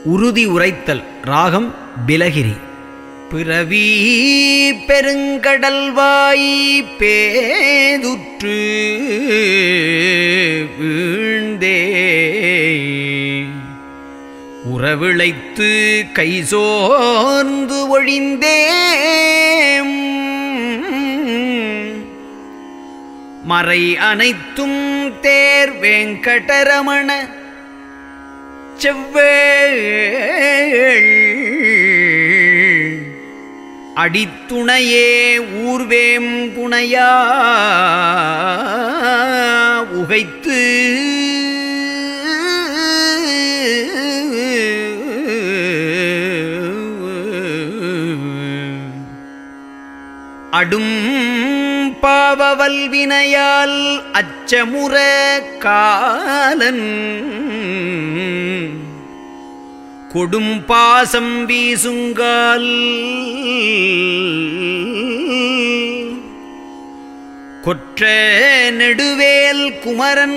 உறுதி உரைத்தல் ராகம் பிலகிரி பிறவி பெருங்கடல்வாய் பேதுற்று வீழ்ந்தே உறவிழைத்து கைசோர்ந்து ஒழிந்தேம் மறை அனைத்தும் தேர் வெங்கடரமண செவ்வேள் அடித்துணையே ஊர்வேம் புனையா உகைத்து அடும் பாவவல்வினையால் அச்சமுற காலன் கொடும் பாசம் வீசுங்கால் கொற்ற நெடுவேல் குமரன்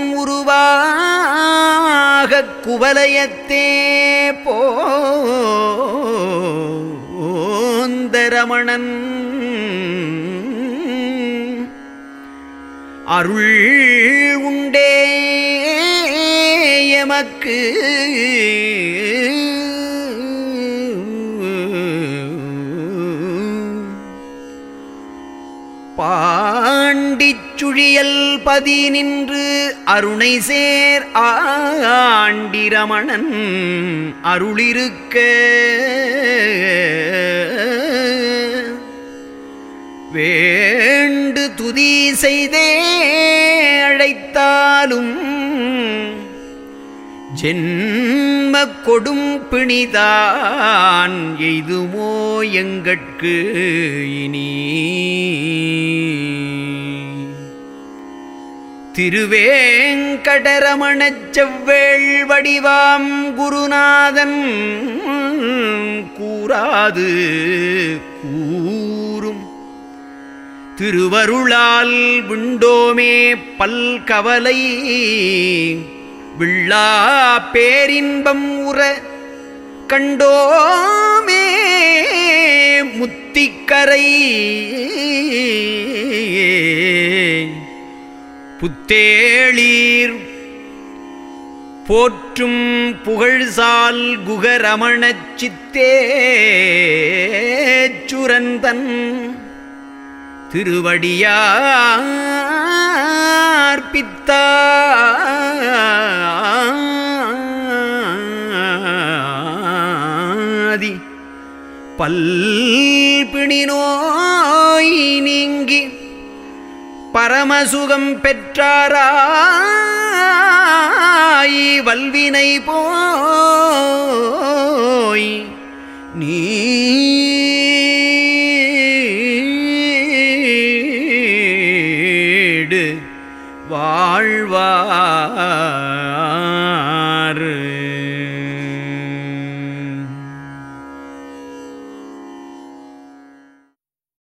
உருவாக குவலயத்தே போந்தரமணன் அருள் உண்டே எமக்கு பாண்டிச்சுழியல் பதி நின்று அருணை சேர் ஆண்டிரமணன் அருளிருக்க வேண்டு துதி செய்தே அழைத்தாலும் ஜென்ம கொடும் பிணிதான் எய்துமோ எங்கட்கு இனி திருவேங்கடரமணச் செவ்வேள் வடிவாம் குருநாதன் கூறாது கூறும் திருவருளால் விண்டோமே பல்கவலை விள்ளா பேரின்பம் உற கண்டோமே முத்திக்கரை புத்தேளீர் போற்றும் புகழ்சால் குகரமணச் சித்தேச்சுரந்தன் திருவடியார்பித்தாதி பல்பிணி நோய் நீங்கி பரமசுகம் பெற்றாராய் வல்வினை போய் நீடு வாழ்வார்